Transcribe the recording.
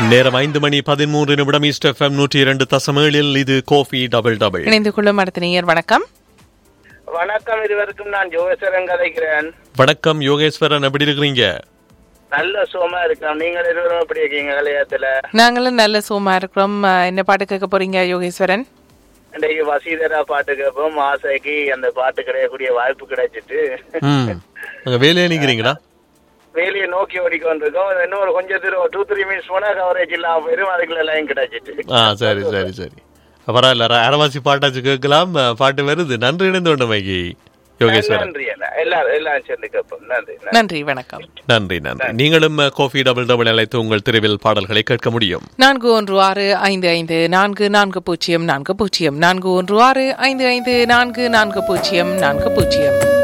நேரம் ஐந்து மணி பதிமூன்று நிமிடம் ஈஸ்ட் எஃப்எம் நூற்றி இரண்டு தசமேழில் இது கோஃபி டபுள் டபுள் இணைந்து கொள்ளும் அடுத்த நேயர் வணக்கம் வணக்கம் இருவருக்கும் நான் ஜோகேஸ்வரன் கதைக்கிறேன் வணக்கம் யோகேஸ்வரன் எப்படி இருக்கிறீங்க நல்ல சுகமா இருக்கோம் நீங்கள் இருவரும் எப்படி இருக்கீங்க கலையத்துல நாங்களும் நல்ல சோமா இருக்கிறோம் அஹ், என்ன பாட்டு கேட்க போறீங்க யோகேஸ்வரன் இன்றைக்கு வசீதரா பாட்டு கேட்போம் ஆசைக்கு அந்த பாட்டு கிடைக்கக்கூடிய வாய்ப்பு கிடைச்சிட்டு ம் அங்க வேலையா நிக்கிறீங்களா வேலையை நோக்கி ஓடிக்கொண்டிருக்கோம் இன்னும் ஒரு கொஞ்சம் தூரம் டூ த்ரீ மினிட்ஸ் போனா கவரேஜ் இல்லாம போயிரும் அதுக்குள்ள லைன் கிடைச்சிட்டு ஆ சரி சரி சரி பரவாயில்ல ர- அரவாசி பாட்டாச்சு கேட்கலாம் அஹ், பாட்டு வருது நன்றி இணைந்து கொண்ட மைகி யோகேஸ்வரன் நன்றி அண்ணா. எல்லாரும் எல்லாம் சேர்ந்து கேட்போம் நன்றி நன்றி. நன்றி வணக்கம் நன்றி நன்றி நீங்களும் அஹ், கோஃபி டபுள் டபுள் அழைத்து உங்கள் தெருவில் பாடல்களை கேட்க முடியும் நான்கு ஒன்று ஆறு ஐந்து ஐந்து நான்கு நான்கு பூஜ்ஜியம் நான்கு பூஜ்ஜியம் நான்கு ஒன்று ஆறு ஐந்து ஐந்து நான்கு நான்கு பூஜ்ஜியம் நான்கு பூஜ்ஜியம்